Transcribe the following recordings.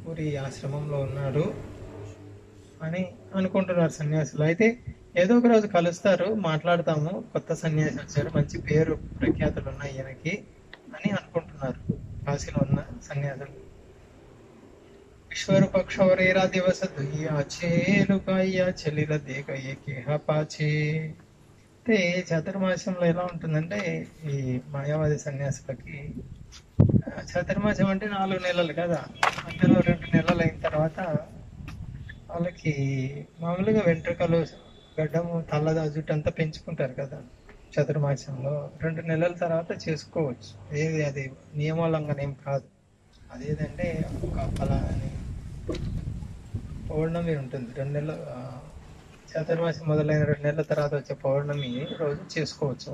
పూరి ఆశ్రమంలో ఉన్నాడు అని అనుకుంటున్నారు సన్యాసులు అయితే ఏదో ఒక రోజు కలుస్తారు మాట్లాడతాము కొత్త సన్యాసి వచ్చారు మంచి పేరు ప్రఖ్యాతులు ఉన్నాయి ఈయనకి అని అనుకుంటున్నారు కాశీలో ఉన్న సన్యాసులు ఈశ్వర పక్షవరేరా దివస దుయ్యాచేలుకాయ్యా చెల్లిల దేక ఏకేహ పాచే అంటే చతుర్మాసంలో ఎలా ఉంటుందంటే ఈ మాయావాది సన్యాసులకి ఆ, చతుర్మాసం అంటే నాలుగు నెలలు కదా మధ్యలో రెండు నెలలు అయిన తర్వాత వాళ్ళకి మామూలుగా వెంట్రుకలు గడ్డము తల్లదా జుట్టు అంతా పెంచుకుంటారు కదా చతుర్మాసంలో రెండు నెలల తర్వాత చేసుకోవచ్చు ఏది అది నియమోల్లంఘన ఏం కాదు అదేదంటే ఒక ఫలాని పౌర్ణమి ఉంటుంది రెండు నెలలు ఆ, చతుర్మాసం మొదలైన రెండు నెలల తర్వాత వచ్చే పౌర్ణమి రోజు చేసుకోవచ్చు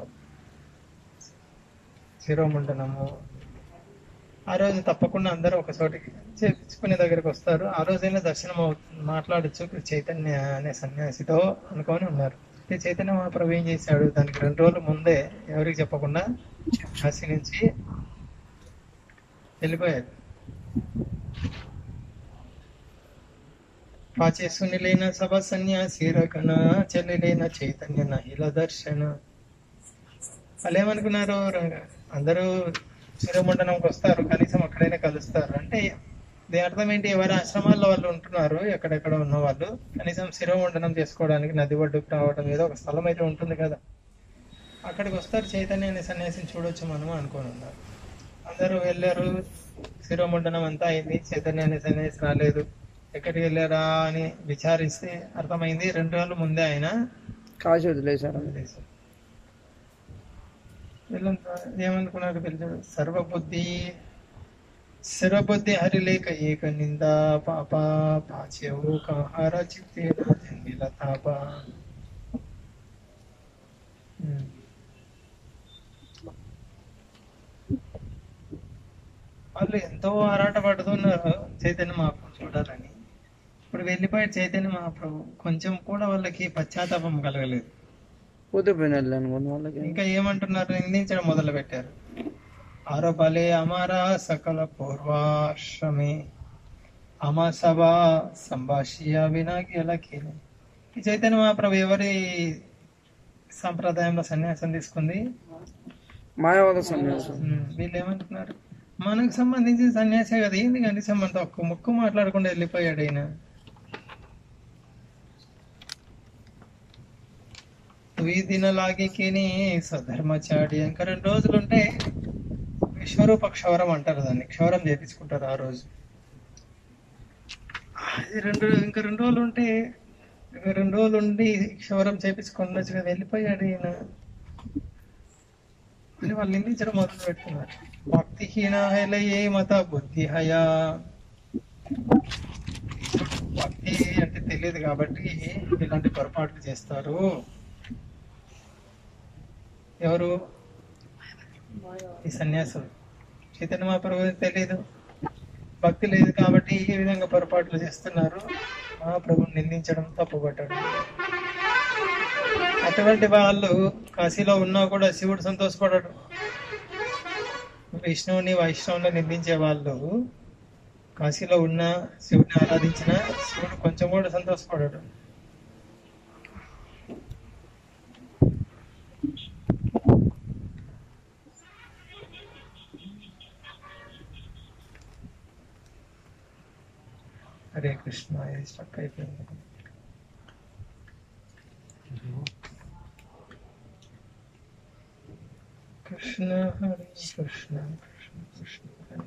శిరోముండనము ఆ రోజు తప్పకుండా అందరూ ఒక చోటికి చేపించుకునే దగ్గరికి వస్తారు ఆ రోజైనా దర్శనం అవుతుంది మాట్లాడచ్చు చైతన్య అనే సన్యాసితో అనుకొని ఉన్నారు అయితే చైతన్య మహాప్రభు ఏం చేశాడు దానికి రెండు రోజుల ముందే ఎవరికి చెప్పకుండా కాశీ నుంచి వెళ్ళిపోయాడు పాచే సునిలైన సభ సన్యాసి రకన చెల్లెలైన చైతన్య నహిల దర్శన వాళ్ళు ఏమనుకున్నారు ర- అందరూ శిరోమండనంకి వస్తారు కనీసం అక్కడైనా కలుస్తారు అంటే దీని అర్థం ఏంటి ఎవరి ఆశ్రమాల్లో వాళ్ళు ఉంటున్నారు ఎక్కడెక్కడ ఉన్న వాళ్ళు కనీసం శిరోమండనం చేసుకోవడానికి నది ఒడ్డుకు రావడం ఏదో ఒక స్థలం అయితే ఉంటుంది కదా అక్కడికి వస్తారు చైతన్య అనే సన్యాసిని చూడొచ్చు మనము అనుకొని ఉన్నారు అందరూ వెళ్ళారు శిరోమండనం అంతా అయింది చైతన్య అనే సన్యాసి రాలేదు ఎక్కడికి వెళ్ళారా అని విచారిస్తే అర్థమైంది రెండు రోజుల ముందే ఆయన కాశీ వదిలేశారు వదిలేశారు. వీళ్ళంతా ఏమనుకున్నారు పిల్లలు సర్వబుద్ధి సర్వబుద్ధి హరిలేక ఏక నింద పాప పాచ్యవు కాహార చిత్తే జన్మిల తాప ఉమ్. వాళ్ళు ఎంతో ఆరాట పడుతున్నారు చైతన్య మహాప్రభు చూడాలని ఇప్పుడు వెళ్ళిపోయే చైతన్య మహాప్రభు కొంచెం కూడా వాళ్ళకి పశ్చాత్తాపం కలగలేదు పోతే అనుకోండి వాళ్ళకి ఇంకా ఏమంటున్నారు నిందించడం మొదలు పెట్టారు ఆరోపలే అమారా సకల పూర్వాశ్రమే అమా సభ సంభాష్య వినాగ్యలకేనే ఈ చైతన్య మహాప్రభు ఎవరి సంప్రదాయంలో సన్యాసం తీసుకుంది మాయావాద సన్యాసం ఉమ్, వీళ్ళు ఏమంటున్నారు మనకు సంబంధించిన సన్యాసే కదా ఏంది కనీసం మనతో ఒక్క ముక్కు మాట్లాడకుండా వెళ్ళిపోయాడు ఆయన వీధినలాగికేని సధర్మచాడి ఇంకా రెండు రోజులు ఉంటే విశ్వరూప క్షవరం అంటారు దాన్ని క్షవరం చేపించుకుంటారు ఆ రోజు అది రెండు ఇంకా రెండు రోజులు ఉంటే ఇంకా రెండు రోజులు ఉండి క్షవరం చేపించుకున్నచ్చు కదా వెళ్ళిపోయాడు ఈయన అని వాళ్ళు నిందించడం మొదలు పెడుతున్నారు భక్తిహీన హైలయే మత బుద్ధి హయా భక్తి అంటే తెలియదు కాబట్టి ఇలాంటి పొరపాట్లు చేస్తారు ఎవరు ఈ సన్యాసులు చైతన్య మహాప్రభు తెలియదు భక్తి లేదు కాబట్టి ఈ విధంగా పొరపాట్లు చేస్తున్నారు మహాప్రభుని నిందించడం తప్పుపట్టాడు అటువంటి వాళ్ళు కాశీలో ఉన్నా కూడా శివుడు సంతోషపడాడు విష్ణువుని వైష్ణవుని నిందించే వాళ్ళు కాశీలో ఉన్న శివుడిని ఆరాధించిన శివుడు కొంచెం కూడా సంతోషపడాడు హరే కృష్ణ ఇది స్టక్ అయిపోయింది కృష్ణ హరే కృష్ణ కృష్ణ కృష్ణ హరే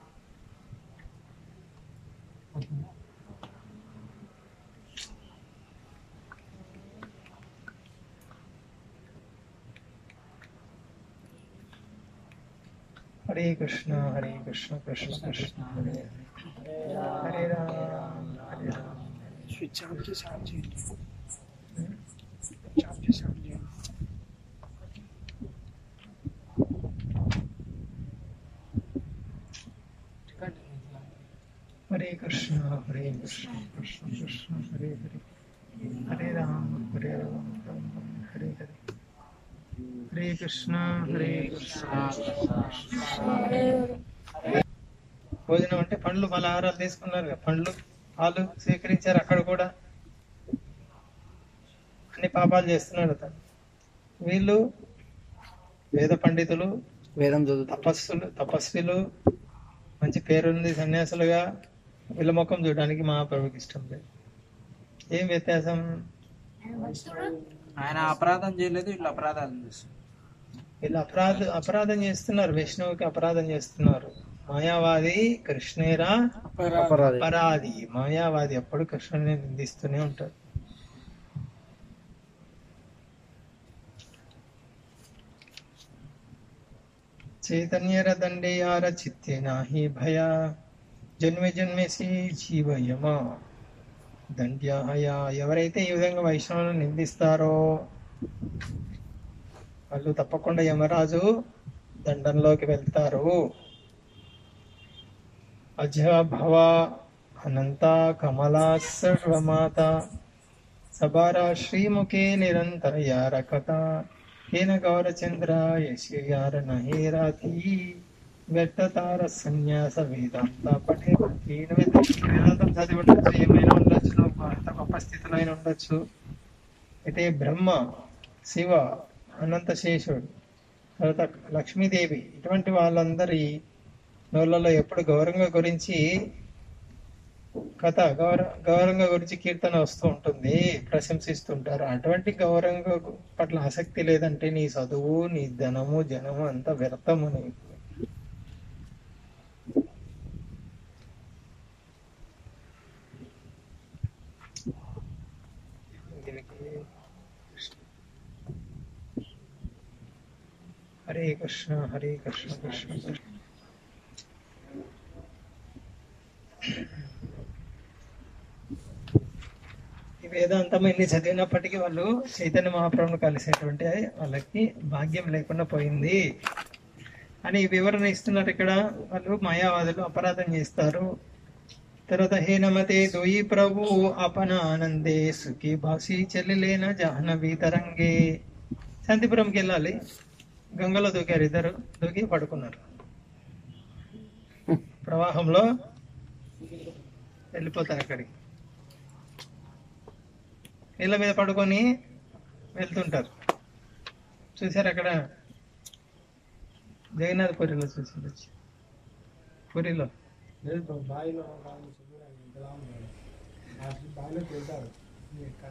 హరే కృష్ణ హరే కృష్ణ కృష్ణ కృష్ణ హరే హరే హరే రామ్ హరే రామ్ స్విచ్ ఆఫ్ చేసి ఆన్ చేయండి స్విచ్ ఆఫ్ చేసి ఆన్ చేయండి హరే కృష్ణ హరే కృష్ణ కృష్ణ కృష్ణ హరే హరే హరే రామ హరే రామ రామ రామ హరే హరే హరే కృష్ణ హరే కృష్ణ భోజనం అంటే పండ్లు పలహారాలు తీసుకున్నారు కదా పండ్లు పాలు స్వీకరించారు అక్కడ కూడా అన్ని పాపాలు చేస్తున్నాడు అతను వీళ్ళు వేద పండితులు వేదం చదువుతా తపస్సులు తపస్విలు మంచి పేరుంది సన్యాసులుగా వీళ్ళ ముఖం చూడడానికి మహాప్రభుకి ఇష్టం లేదు ఏం వ్యత్యాసం ఆయన అపరాధం చేయలేదు వీళ్ళు అపరాధాలు చేస్తారు వీళ్ళు అపరాధ అపరాధం చేస్తున్నారు విష్ణువుకి అపరాధం చేస్తున్నారు మాయావాది కృష్ణేరా అపరాధి అపరాధి మాయావాది ఎప్పుడు కృష్ణుని నిందిస్తూనే ఉంటాడు చైతన్యర దండేయార చిత్తే నాహి భయ జన్మి జన్మేసి జీవయమా దండ్యాహయ ఎవరైతే ఈ విధంగా వైష్ణవులను నిందిస్తారో వాళ్ళు తప్పకుండా యమరాజు దండంలోకి వెళ్తారు అజ భవ అనంత కమలా సర్వమాత సబారా శ్రీముఖే నిరంతర యార కథ హేన గౌరచంద్ర యశయార నహేరాతి వ్యక్తతార సన్యాస వేదాంత పఠే ఈయన వేదాంతం చదివి ఉండొచ్చు ఏమైనా ఉండొచ్చు నువ్వు అంత గొప్ప స్థితిలో అయినా ఉండొచ్చు అయితే బ్రహ్మ శివ అనంత శేషుడు తర్వాత లక్ష్మీదేవి ఇటువంటి వాళ్ళందరి నోళ్ళలో ఎప్పుడు గౌరవంగా గురించి కథ గౌర గౌరవంగా గురించి కీర్తన వస్తూ ఉంటుంది ప్రశంసిస్తుంటారు అటువంటి గౌరవంగా పట్ల ఆసక్తి లేదంటే నీ చదువు నీ ధనము జనము అంతా వ్యర్థము నీకు దీనికి హరే కృష్ణ హరే కృష్ణ కృష్ణ కృష్ణ ఈ వేదాంతం ఎన్ని చదివినప్పటికీ వాళ్ళు చైతన్య మహాప్రభుని కలిసేటువంటి వాళ్ళకి భాగ్యం లేకుండా పోయింది అని వివరణ ఇస్తున్నారు ఇక్కడ వాళ్ళు మాయావాదులు అపరాధం చేస్తారు తర్వాత హే నమతే దోయి ప్రభు అపన ఆనందే సుఖీ భాసి చెల్లిలేన జాహ్నవి తరంగే శాంతిపురంకి వెళ్ళాలి గంగలో దూకారు ఇద్దరు దూకి పడుకున్నారు ప్రవాహంలో వెళ్ళిపోతారు అక్కడికి నీళ్ళ మీద పడుకొని వెళ్తుంటారు చూసారు అక్కడ జగన్నాథ్ పూరిలో చూసారు పూరిలో బావిలో వాళ్ళు చూడడానికి ఎంతలా ఉన్నారు ఆ బావిలోకి వెళ్తారు ఎక్కడ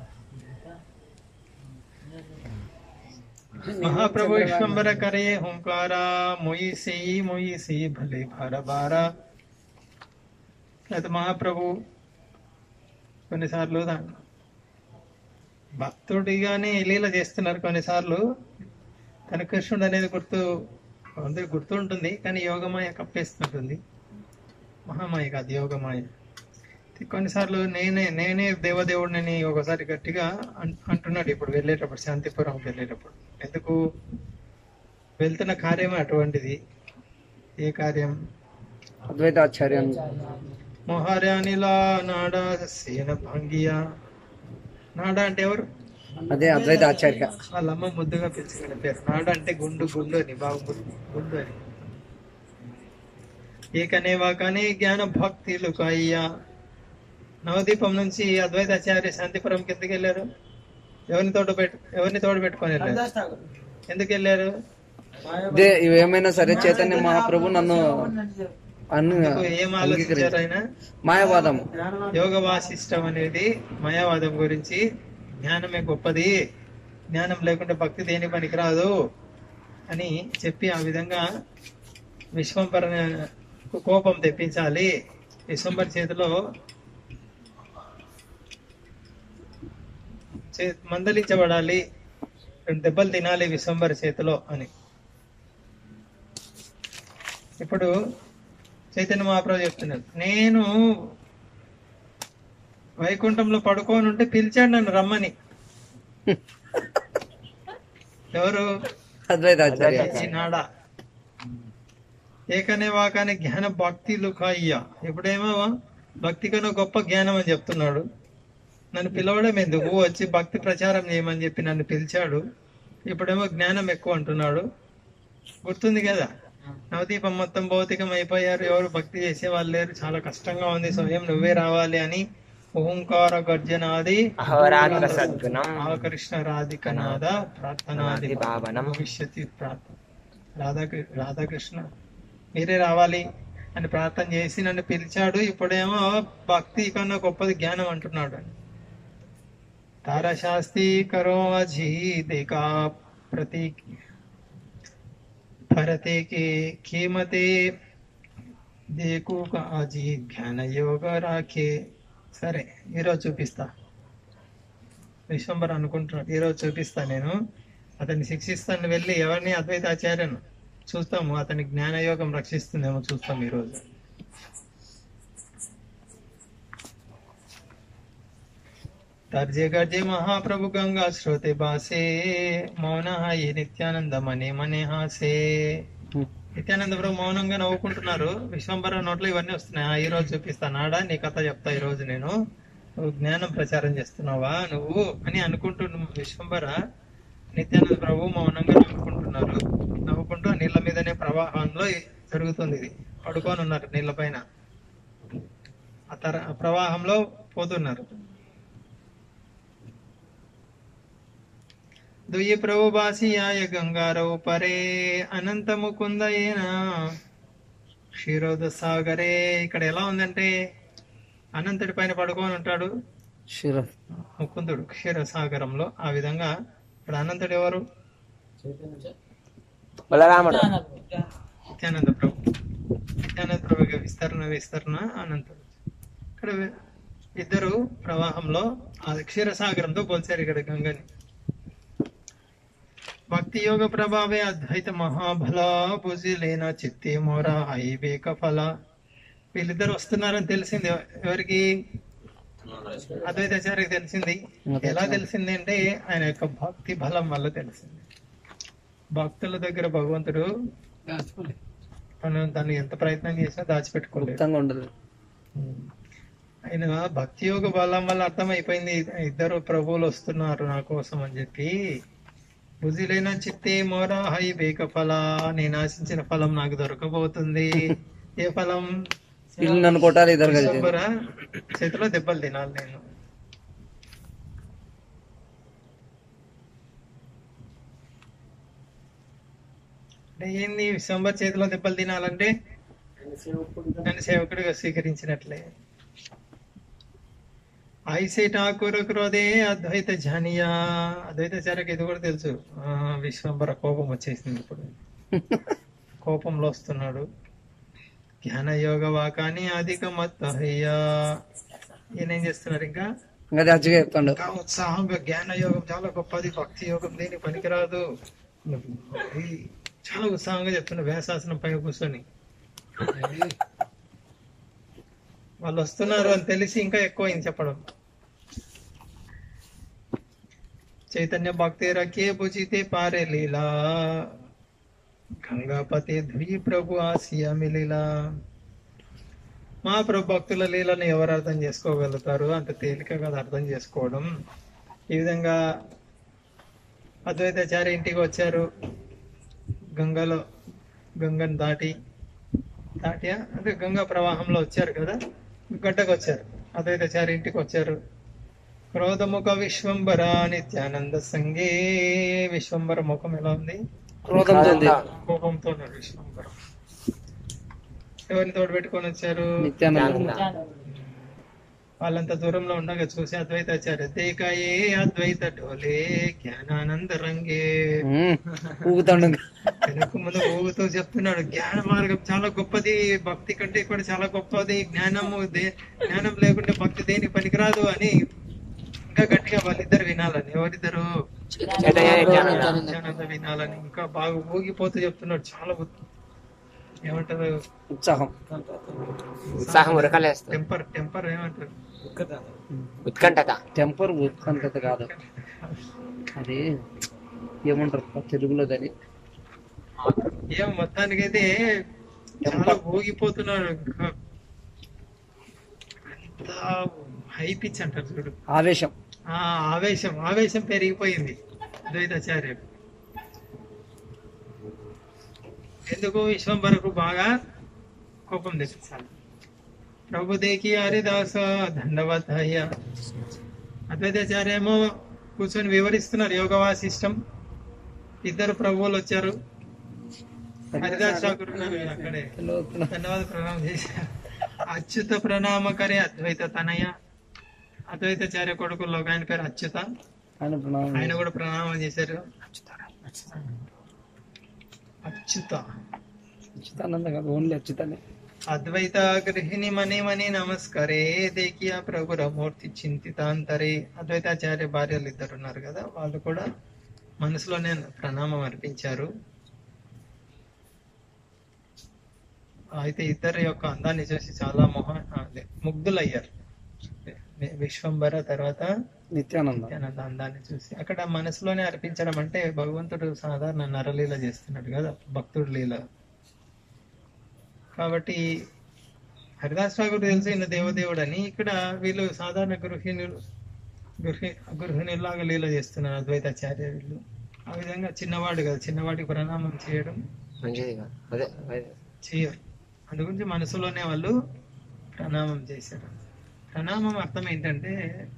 మహాప్రభు విశ్వంబర కరే హుంకార మొయిసి మొయిసి భలే భార భార అయితే మహాప్రభు కొన్నిసార్లు దా- భక్తుడిగానే లీల చేస్తున్నారు కొన్నిసార్లు తన కృష్ణుడు అనేది గుర్తు అందరికి గుర్తు ఉంటుంది కానీ యోగమాయ కప్పేస్తుంటుంది మహామాయ కాదు యోగమాయ కొన్నిసార్లు నేనే నేనే దేవదేవుడిని ఒకసారి గట్టిగా అన్- అంటున్నాడు ఇప్పుడు వెళ్ళేటప్పుడు శాంతిపురం వెళ్ళేటప్పుడు ఎందుకు వెళ్తున్న కార్యమే అటువంటిది ఏ కార్యం అద్వైతాచార్యం మొహార్యానిలా నాడా సేన భంగియా నాడా అంటే ఎవరు అదే అద్వైతాచార్య వాళ్ళ అమ్మ ముద్దుగా పిలుచుకునే పేరు నాడ అంటే గుండు గుండు అని బాగా గు- గుండు అని ఏకనేవా కానీ జ్ఞాన భక్తులు అయ్యా నవదీపం నుంచి అద్వైతాచార్య శాంతిపురం కిందకి వెళ్ళారు ఎవరిని తోడు పెట్టు ఎవరిని తోడు పెట్టుకొని వెళ్ళారు ఎందుకు వెళ్ళారు ఇదే ఇవేమైనా సరే చైతన్య మహాప్రభు నన్ను అన్ను ఎందుకు ఏం ఆలోచించారు ఆయన మాయావాదం యోగ వాసిష్టం అనేది మాయావాదం గురించి జ్ఞానమే గొప్పది జ్ఞానం లేకుంటే భక్తి దేని పనికిరాదు అని చెప్పి ఆ విధంగా విశ్వంపర కోపం తెప్పించాలి విశ్వంపర చేతిలో చే- మందలించబడాలి రెండు దెబ్బలు తినాలి విశ్వంబర చేతిలో అని ఇప్పుడు చైతన్య మహాప్రభు చెప్తున్నారు నేను వైకుంఠంలో పడుకోని ఉంటే పిలిచాడు నన్ను రమ్మని ఎవరు అద్వైతాచార్య నాడా ఏకనే వాకానే జ్ఞాన భక్తి లుకాయ్యా ఇప్పుడేమో భక్తి కన్నా గొప్ప జ్ఞానం అని చెప్తున్నాడు నన్ను పిలవడం ఎందుకు వచ్చి భక్తి ప్రచారం చేయమని చెప్పి నన్ను పిలిచాడు ఇప్పుడేమో జ్ఞానం ఎక్కువ అంటున్నాడు గుర్తుంది కదా నవదీపం మొత్తం భౌతికం అయిపోయారు ఎవరు భక్తి చేసే వాళ్ళు లేరు చాలా కష్టంగా ఉంది స్వయం నువ్వే రావాలి అని ఓంకార గర్జనాది అహోరాత్ర సద్గుణం ఆకృష్ణ రాధికనాద ప్రార్థనాది భావనం భవిష్యత్తు ప్రార్థన రాధాకృ రాధాకృష్ణ మీరే రావాలి అని ప్రార్థన చేసి నన్ను పిలిచాడు ఇప్పుడేమో భక్తి కన్నా గొప్పది జ్ఞానం అంటున్నాడు తారశాస్తి కరో అజీ దేకా ప్రతీక్ భరతే కే కీమతే దేకు అజీ జ్ఞాన యోగ రాఖే సరే ఈరోజు చూపిస్తా విశ్వంబర్ అనుకుంటున్నాడు ఈరోజు చూపిస్తా నేను అతన్ని శిక్షిస్తాను వెళ్ళి ఎవరిని అద్వైతాచార్యను చూస్తాము అతని జ్ఞానయోగం రక్షిస్తుందేమో చూస్తాం ఈరోజు తర్జే గర్జే మహాప్రభు గంగా శ్రోతే బాసే మౌన హాయి నిత్యానంద మనే మనే హాసే నిత్యానంద ప్రభు మౌనంగా నవ్వుకుంటున్నారు విశ్వంబర నోట్లో ఇవన్నీ వస్తున్నాయి ఆ, ఈ రోజు చూపిస్తాను ఆడా నీ కథ చెప్తా ఈ రోజు నేను నువ్వు జ్ఞానం ప్రచారం చేస్తున్నావా నువ్వు అని అనుకుంటున్న విశ్వంబర నిత్యానంద ప్రభు మౌనంగా నవ్వుకుంటున్నారు నవ్వుకుంటూ ఆ నీళ్ళ మీదనే ప్రవాహంలో జరుగుతుంది ఇది పడుకొని ఉన్నారు నీళ్ళ పైన ఆ తర ఆ ప్రవాహంలో పోతున్నారు దుయ్యి ప్రభు బాసియాయ గంగారవు పరే అనంత ముకుందయేన క్షీరోద సాగరే ఇక్కడ ఎలా ఉందంటే అనంతుడి పైన పడుకొని ఉంటాడు శిర ముకుందుడు క్షీర సాగరంలో ఆ విధంగా ఇక్కడ అనంతుడు ఎవరు బలరాముడు నిత్యానంద ప్రభు నిత్యానంద ప్రభు విస్తరణ విస్తరణ అనంతుడు ఇక్కడ ఇద్దరు ప్రవాహంలో ఆ క్షీరసాగరంతో పోల్చారు ఇక్కడ గంగని భక్తి యోగ ప్రభావే అద్వైత మహాబల భుజిలేన చిత్తే మోర ఐవేక ఫల వీళ్ళిద్దరు వస్తున్నారని తెలిసింది ఎవరికి అద్వైతాచార్యకి తెలిసింది ఎలా తెలిసింది అంటే ఆయన యొక్క భక్తి బలం వల్ల తెలిసింది భక్తుల దగ్గర భగవంతుడు తను తను ఎంత ప్రయత్నం చేసినా దాచిపెట్టుకోలేదు మొత్తంగా ఉండదు ఆయన భక్తి యోగ బలం వల్ల అర్థమైపోయింది ఇద్దరు ప్రభువులు వస్తున్నారు నా కోసం అని చెప్పి బుజిలైన చిత్తే మోర హై బేక ఫల నేను ఆశించిన ఫలం నాకు దొరకబోతుంది ఏ ఫలం వీళ్ళు నన్ను కొట్టాలి ఇద్దరు కలిసి డిసెంబరా చేతిలో దెబ్బలు తినాలి నేను అంటే ఏంది విశ్వంబర్ చేతిలో దెబ్బలు తినాలంటే నన్ను సేవకుడిగా స్వీకరించినట్లే ఐసే ఠాకూర్ క్రోధే అద్వైత జానియా అద్వైతాచార్యకి ఇది కూడా తెలుసు ఆ, విశ్వంబర కోపం వచ్చేసింది ఇప్పుడు కోపంలో వస్తున్నాడు జ్ఞాన యోగ వాకాని అధిక మత్తయ్యా ఈయన ఏం చేస్తున్నారు ఇంకా ఇంకా దచ్చిగా చెప్తాడు ఇంకా ఉత్సాహంగా జ్ఞాన యోగం చాలా గొప్పది భక్తి యోగం దేని పనికిరాదు ఈ చాలా ఉత్సాహంగా చెప్తున్నా వ్యాసాసనం పైన కూర్చొని వాళ్ళు వస్తున్నారు అని తెలిసి ఇంకా ఎక్కువ అయింది చెప్పడం చైతన్య భక్తి రకే భుజితే పారే లీలా గంగాపతి ధుయి ప్రభు ఆసియా మిలీలా మా ప్రభు భక్తుల లీలను ఎవరు అర్థం చేసుకోగలుగుతారు అంత తేలిక కదా అర్థం చేసుకోవడం ఈ విధంగా అద్వైతాచార్య ఇంటికి వచ్చారు గంగలో గంగను దాటి దాటి అంటే గంగా ప్రవాహంలో వచ్చారు కదా గడ్డకు వచ్చారు అద్వైతాచార్య ఇంటికి వచ్చారు క్రోధముఖ విశ్వంబర నిత్యానంద సంగే విశ్వంబర ముఖం ఎలా ఉంది క్రోధంతో ఉంది కోపంతో ఉన్నాడు విశ్వంబరం ఎవరిని తోడు పెట్టుకొని వచ్చారు నిత్యానంద వాళ్ళంత దూరంలో ఉండగా చూసి అద్వైతాచార్య దేకాయే అద్వైత డోలే జ్ఞానానంద రంగే ఉమ్, ఊగుతాడు ఇంకా. వెనక ముందు ఊగుతూ చెప్తున్నాడు జ్ఞాన మార్గం చాలా గొప్పది భక్తి కంటే కూడా చాలా గొప్పది జ్ఞానము దే- జ్ఞానం లేకుంటే భక్తి దేని పనికిరాదు అని ఇంకా గట్టిగా వాళ్ళిద్దరు వినాలని ఎవరిద్దరు చైతన్య నిత్యానంద నిత్యానంద వినాలని ఇంకా బాగా ఊగిపోతూ చెప్తున్నాడు చాలా ఉత్- ఏమంటారు ఉత్సాహం ఉత్సాహం ఉరకలేస్తుంది టెంపర్ టెంపర్ ఏమంటారు ఉత్కంఠత టెంపర్ ఉత్కంఠత కాదు అది ఏమంటారు తెలుగులో దాన్ని ఏం మొత్తానికైతే చాలా ఊగిపోతున్నాడు ఇంకా అంత హై పిచ్ అంటారు చూడు ఆవేశం ఆ ఆవేశం ఆవేశం పెరిగిపోయింది ద్వైతాచార్యుడు ఎందుకు ఎందుకు విశ్వంబరకు బాగా కోపం తెప్పించాలి ప్రభు దేకి హరిదాస దండవత్ అయ్యా అద్వైతాచార్య ఏమో కూర్చొని వివరిస్తున్నారు యోగ వాసిష్టం ఇద్దరు ప్రభువులు వచ్చారు హరిదాస్ ఠాకూర్ ఉన్నారు అక్కడే ధన్యవాద ప్రణామం చేశారు అచ్యుత ప్రణామకరే అద్వైత తనయ అద్వైతాచార్య కొడుకుల్లో ఒక ఆయన పేరు అచ్యుత ఆయన ప్రణామం ఆయన కూడా ప్రణామం చేశారు అచ్యుత అచ్యుతానంద కాదు ఓన్లీ అచ్యుతానే అద్వైత గృహిణి మణి మణి నమస్కరే దేకియా ప్రభు రమూర్తి చింతితాంతరే అద్వైతాచార్య భార్యలు ఇద్దరు ఉన్నారు కదా వాళ్ళు కూడా మనసులోనే ప్రణామం అర్పించారు అయితే ఇద్దరి యొక్క అందాన్ని చూసి చాలా మొహ అదే, ముగ్ధులయ్యారు విశ్వంబర తర్వాత నిత్యానంద నిత్యానంద అందాన్ని చూసి అక్కడ మనసులోనే అర్పించడం అంటే భగవంతుడు సాధారణ నరలీల చేస్తున్నాడు కదా భక్తుడు లీల కాబట్టి హరిదాస్ ఠాకూర్ తెలిసి ఈయన దేవదేవుడు అని ఇక్కడ వీళ్ళు సాధారణ గృహిణులు గృహి గృహిణులాగా లీల చేస్తున్నారు అద్వైతాచార్య వీళ్ళు ఆ విధంగా చిన్నవాడు కదా చిన్నవాడికి ప్రణామం చేయడం మంచిది కాదు అదే అదే చేయరు అందుగురించి మనసులోనే వాళ్ళు ప్రణామం చేశారు ప్రణామం అర్థం ఏంటంటే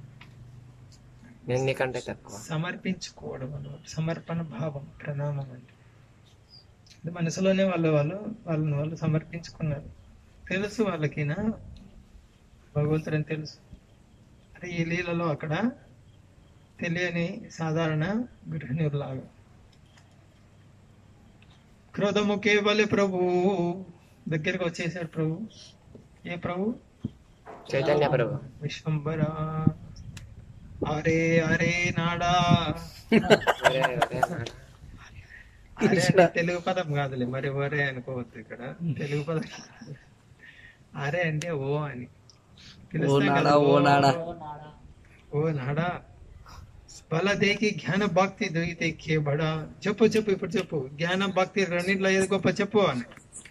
నేను నీకంటే తక్కువ సమర్పించుకోవడం అన్నమాట సమర్పణ భావం ప్రణామం అంటే అది మనసులోనే వాళ్ళు వాళ్ళు వాళ్ళని వాళ్ళు సమర్పించుకున్నారు తెలుసు వాళ్ళకినా భగవంతుడని తెలుసు అదే ఈ లీలలో అక్కడ తెలియని సాధారణ గృహిణులాగా క్రోధము కేవలి ప్రభు దగ్గరికి వచ్చేసాడు ప్రభు ఏ ప్రభు చైతన్య ప్రభు విశ్వంబర అరే అరే నాడా అరే, అరే, నాన్న. అరే అంటే తెలుగు పదం కాదులే మరి ఒరే అనుకోవద్దు ఇక్కడ తెలుగు పదం అరే అంటే ఓ అని ఓ పిలుస్తాం నాడా కదా, ఓ నాడా ఓ నాడా బల దేకి జ్ఞాన భక్తి దొరికితే కే బడా చెప్పు చెప్పు ఇప్పుడు చెప్పు జ్ఞాన భక్తి రెండింటిలో ఏది గొప్ప చెప్పు అని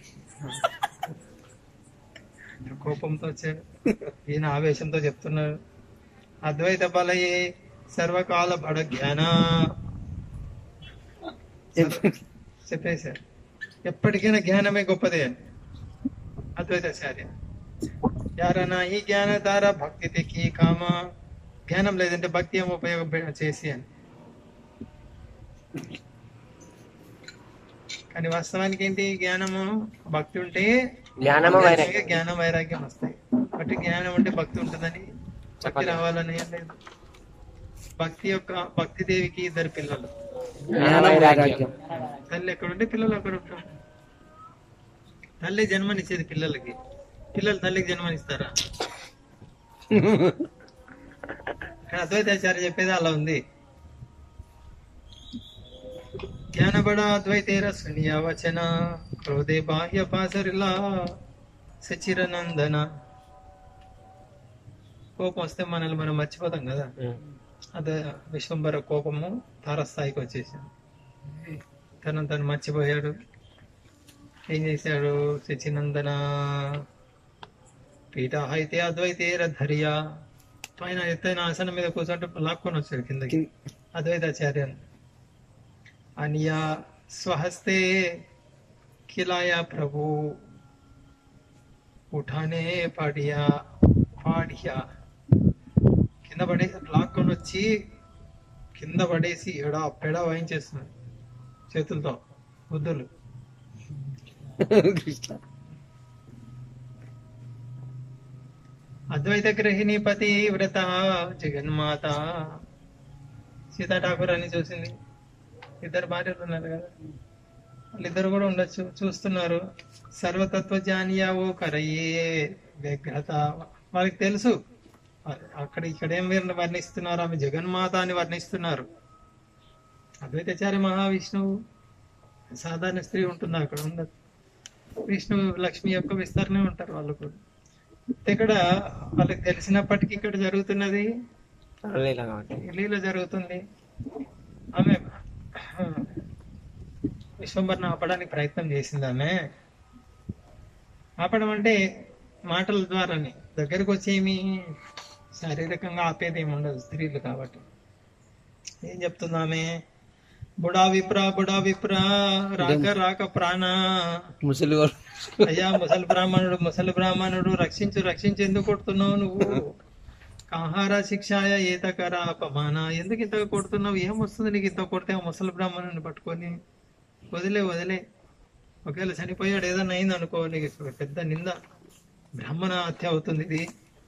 కోపంతో వచ్చాడు ఈయన ఆవేశంతో చెప్తున్నాడు అద్వైత బలయే సర్వకాల బడ జ్ఞాన చెప్పేశారు ఎప్పటికైనా జ్ఞానమే గొప్పదే అని అద్వైతాచార్య యారన్నా ఈ జ్ఞాన ద్వారా భక్తి తెక్కి కామ జ్ఞానం లేదంటే భక్తి ఏం ఉపయోగం చేసి అని కానీ వాస్తవానికి ఏంటి జ్ఞానము భక్తి ఉంటే జ్ఞానము వైరాగ్యం. జ్ఞానం వైరాగ్యం వస్తాయి బట్టి జ్ఞానం ఉంటే భక్తి ఉంటుందని భక్తి చెప్పలేదు. రావాలని ఏం లేదు భక్తి యొక్క భక్తి దేవికి ఇద్దరు పిల్లలు జ్ఞాన వైరాగ్యం తల్లి ఎక్కడుంటే పిల్లలు అక్కడ ఉంటారు తల్లి జన్మనిచ్చేది పిల్లలకి పిల్లలు తల్లికి జన్మనిస్తారా కానీ అద్వైతాచార్య చెప్పేది అలా ఉంది జ్ఞానబడ అద్వైతేర సునియ వచన క్రోధే బాహ్య పాసరిలా సచిరనందన కోపం వస్తే మనల్ని మనం మర్చిపోతాం కదా ఉమ్. అదే విశ్వంబర కోపము తారస్థాయికి వచ్చేసింది తను తను మర్చిపోయాడు ఏం చేశాడు సచినందన పీఠ అయితే అద్వైతేర ధర్యా పైన ఎత్తైన ఆసనం మీద కూర్చుంటే లాక్కొని వచ్చాడు కిందకి అద్వైతాచార్యన్ అనియా స్వహస్తే ఖిలాయా ప్రభు ఉఠానే పాడియా పాడియా కింద పడే లాక్కొని వచ్చి కింద పడేసి ఎడా పెడ వాయించేస్తున్నాడు చేతులతో బుద్ధులు కృష్ణ అద్వైత గ్రహిణి పతి వ్రత జగన్మాత సీతా ఠాకూర్ అని చూసింది ఇద్దరు భార్యలు ఉన్నారు కదా వాళ్ళిద్దరు కూడా ఉండొచ్చు చూస్తున్నారు సర్వతత్వజ్ఞానియా ఓ కరయ్యే వ్యగ్రత వాళ్ళకి తెలుసు అక్కడ ఇక్కడ ఏం వీరిని వర్ణిస్తున్నారు ఆమె జగన్మాత అని వర్ణిస్తున్నారు అద్వైతాచార్య మహావిష్ణువు సాధారణ స్త్రీ ఉంటుంది అక్కడ ఉండదు విష్ణు లక్ష్మి యొక్క విస్తరణే ఉంటారు వాళ్ళు కూడా ఇక్కడ వాళ్ళకి తెలిసినప్పటికీ ఇక్కడ జరుగుతున్నది లీల కాబట్టి లీల జరుగుతుంది ఆమె విశ్వంబర్ని ఆపడానికి ప్రయత్నం చేసింది ఆమె ఆపడం అంటే మాటల ద్వారానే దగ్గరకు వచ్చి ఏమి శారీరకంగా ఆపేది ఏమి ఉండదు స్త్రీలు కాబట్టి ఏం చెప్తుంది ఆమె బుడా విప్ర బుడా విప్ర రాక రాక ప్రాణ ముసలి వాడు అయ్యా ముసలి బ్రాహ్మణుడు ముసలి బ్రాహ్మణుడు రక్షించు రక్షించి ఎందుకు కొడుతున్నావు నువ్వు ఆహార శిక్షాయ ఏతకర అపమాన ఎందుకు ఇంత కొడుతున్నావు ఏం వస్తుంది నీకు ఇంత కొడితే ఆ ముసలి బ్రాహ్మణుని పట్టుకొని వదిలే వదిలే ఒకవేళ చనిపోయాడు ఏదన్నా అయింది అనుకో నీకు పెద్ద నింద బ్రాహ్మణ హత్య అవుతుంది ఇది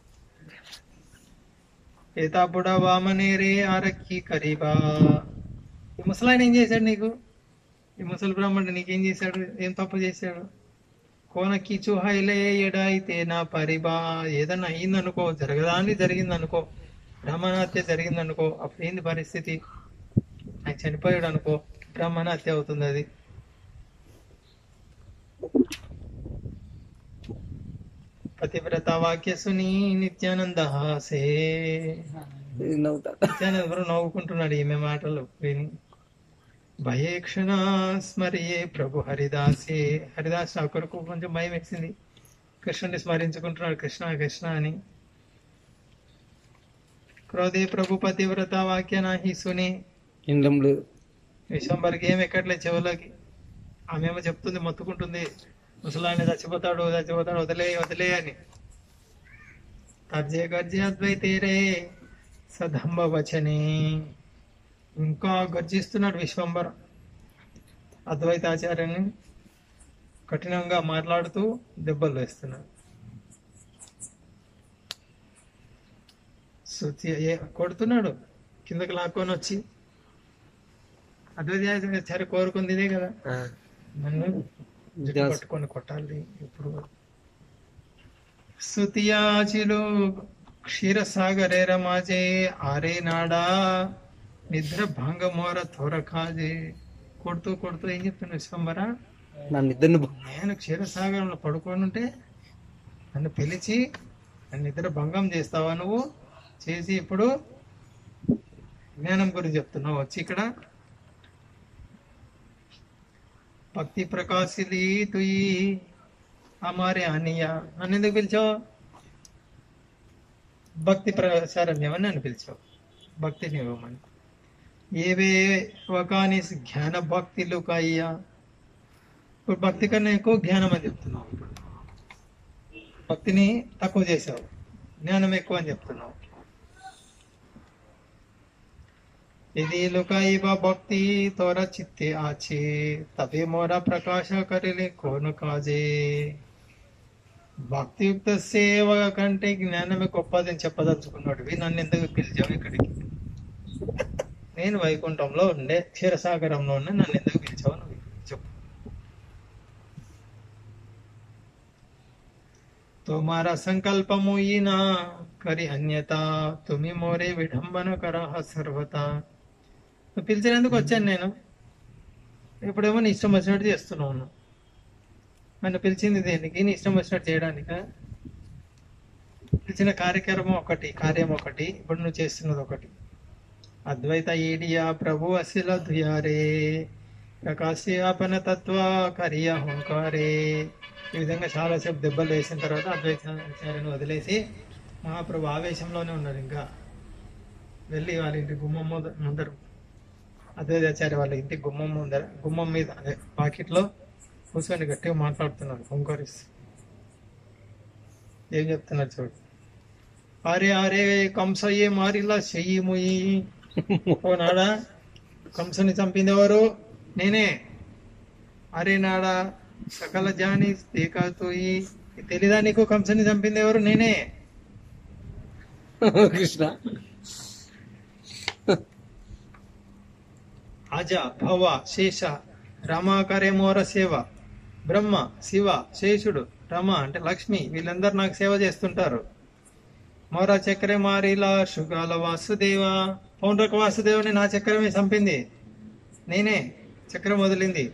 ఏతాపుడ వామనేరే ఆరక్కి కరీబా ఈ ముసలాయన ఏం చేశాడు నీకు ఈ ముసలి బ్రాహ్మణుడు నీకేం చేశాడు ఏం తప్పు చేశాడు కోనకి చుహాయిలే ఎడాయితే నా పరిబా ఏదన్నా అయిందనుకో జరగదాన్ని జరిగిందనుకో బ్రాహ్మణ హత్య జరిగిందనుకో అప్పుడు ఏంది పరిస్థితి ఆయన చనిపోయాడు అనుకో బ్రాహ్మణ హత్య అవుతుంది అది పతివ్రత వాక్య సుని నిత్యానంద హాసే నవ్వుతాడు నిత్యానంద ఎవరో నవ్వుకుంటున్నాడు ఈమె మాటలు విని భయేక్షణ స్మరియే ప్రభు హరిదాసే హరిదాస్ నా కొరకు కొంచెం భయం వేసింది కృష్ణుని స్మరించుకుంటున్నాడు కృష్ణ కృష్ణ అని క్రోధే ప్రభు పతివ్రత వాక్య నాహి సుని ఇండం లేదు విశ్వంబర్కి ఏం ఎక్కట్లే చెవులకి ఆమె ఏమో చెప్తుంది మొత్తుకుంటుంది ముసలాయన చచ్చిపోతాడు చచ్చిపోతాడు వదిలే వదిలే అని తర్జే గర్జే అద్వైతేరే సదంబ వచనే ఇంకా గర్జిస్తున్నాడు విశ్వంబర అద్వైతాచార్యని కఠినంగా మాట్లాడుతూ దెబ్బలు వేస్తున్నాడు శృతి ఏ- కొడుతున్నాడు కిందకి లాక్కొని వచ్చి అద్వైతాచార్య కోరుకుంది ఇదే కదా ఆ, నన్ను జుట్టు Yes. పట్టుకొని కొట్టాలి ఇప్పుడు స్తుతియాచిలు క్షీరసాగరే రమాజే ఆరే నాడా నిద్ర భంగమోర థోర కాజే కొడుతూ కొడుతూ ఏం చెప్తున్నా విశ్వంబరా నన్ను ఇద్దరిని బ- నేను క్షీరసాగరంలో పడుకొని ఉంటే నన్ను పిలిచి నన్ను నిద్ర భంగం చేస్తావా నువ్వు చేసి ఇప్పుడు జ్ఞానం గురించి చెప్తున్నావు వచ్చి ఇక్కడ భక్తి ప్రకాశిలి తుయి అమారే అనియ నన్ను ఎందుకు పిలిచావు భక్తి ప్రసారం ఇవ్వని నన్ను పిలిచావు భక్తిని ఇవ్వమని ఏవే వకాని జ్ఞాన భక్తిలు కాయ్యా ఇప్పుడు భక్తి కన్నా ఎక్కువ జ్ఞానం అని చెప్తున్నావు ఇప్పుడు భక్తిని తక్కువ చేసావు జ్ఞానం ఎక్కువ అని చెప్తున్నావు ఇది లుకాయివ భక్తి తోర చిత్తే ఆచే తబే మోర ప్రకాశ కరిలే కోను కాజే భక్తియుక్త సేవ కంటే జ్ఞానమే గొప్పదని చెప్పదలుచుకున్నాడు నన్ను ఎందుకు పిలిచావు ఇక్కడికి నేను వైకుంఠంలో ఉండే క్షీరసాగరంలో ఉండే నన్ను ఎందుకు పిలిచావు నువ్వు చెప్పు తోమారా సంకల్పము ఈనా కరి అన్యత తుమి మోరే విడంబన కరహ సర్వత నువ్వు పిలిచినందుకు వచ్చాను నేను ఇప్పుడేమో నీ ఇష్టం వచ్చినట్టు చేస్తున్నావు నువ్వు. నన్ను పిలిచింది దేనికి నీ ఇష్టం వచ్చినట్టు చేయడానిక పిలిచిన కార్యక్రమం ఒకటి కార్యం ఒకటి ఇప్పుడు నువ్వు చేస్తున్నది ఒకటి అద్వైత ఈడియా ప్రభు అశిల ధుయారే ప్రకాశ్యాపన తత్వ కరియ హోంకారే ఈ విధంగా చాలాసేపు దెబ్బలు వేసిన తర్వాత అద్వైతాచార్యను వదిలేసి మహాప్రభు ఆవేశంలోనే ఉన్నారు ఇంకా వెళ్ళి వాళ్ళ ఇంటి గుమ్మం ముంద- ముందర అద్వైతాచార్య వాళ్ళ ఇంటి గుమ్మం ముందర గుమ్మం మీద అదే పాకెట్లో కూర్చొని గట్టిగా మాట్లాడుతున్నారు హోంకారిస్తూ ఏం చెప్తున్నారు చూడు అరే అరే కంసయ్యే మారిలా చెయ్యి ముయ్యి ఓ నాడా కంసుని చంపింది ఎవరు నేనే అరే నాడా సకల జాని తేకాతోయి తెలీదా నీకు కంసుని చంపింది ఎవరు నేనే కృష్ణ అజ భవ శేష రమాకరే మోర సేవ బ్రహ్మ శివ శేషుడు రమ అంటే లక్ష్మి వీళ్ళందరూ నాకు సేవ చేస్తుంటారు మోర చక్రే మారిలా శుగాల వాసుదేవ పౌండ్రక వాసుదేవుని నా చక్రమే చంపింది నేనే చక్రం వదిలింది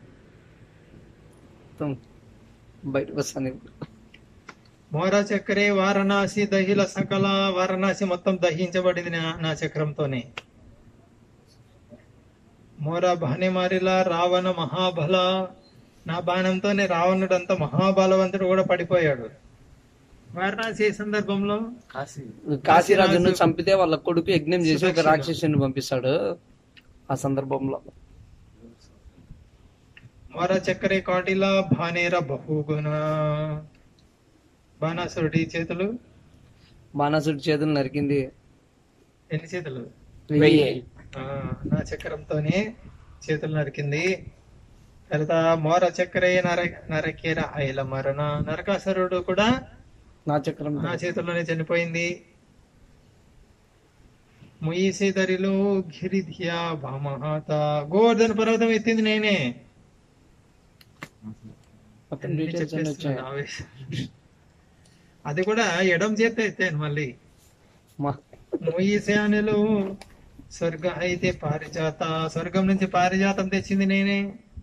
మొత్తం బయటకు వస్తాను ఇప్పుడు మోర చక్రే వారణాసి దహిల సకల వారణాసి మొత్తం దహించబడింది నా- నా చక్రంతోనే మోర బాణి మారిలా రావణ మహాబల నా బాణంతోనే రావణుడు అంత మహాబలవంతుడు కూడా పడిపోయాడు వారణాసి ఈ సందర్భంలో కాశీరాజును చంపితే వాళ్ళ కొడుకు యజ్ఞం చేసి ఒక రాక్షసుని పంపిస్తాడు ఆ సందర్భంలో మర చక్రే కాటిల భానేర బహుగుణ బాణాసురుడి చేతులు బాణాసుడి చేతులు నరికింది ఎన్ని చేతులు వెయ్యి ఆ, నా చక్రంతోనే చేతులు నరికింది తర్వాత మోర చక్రే నర నరకేర ఐల మరణ నరకాసురుడు కూడా నా చక్రం నా చేతుల్లోనే చనిపోయింది ముయిసే దరిలో గిరిధియా భామహాత గోవర్ధన పర్వతం ఎత్తింది నేనే మొత్తం అన్ని డీటెయిల్స్ అన్ని వచ్చాయి చెప్పేస్తున్నాను ఆవేశం. అది కూడా ఎడం చేత ఎత్తాను మళ్ళీ మా- ముయిసేనులు స్వర్గ అయితే పారిజాత స్వర్గం నుంచి పారిజాతం తెచ్చింది నేనే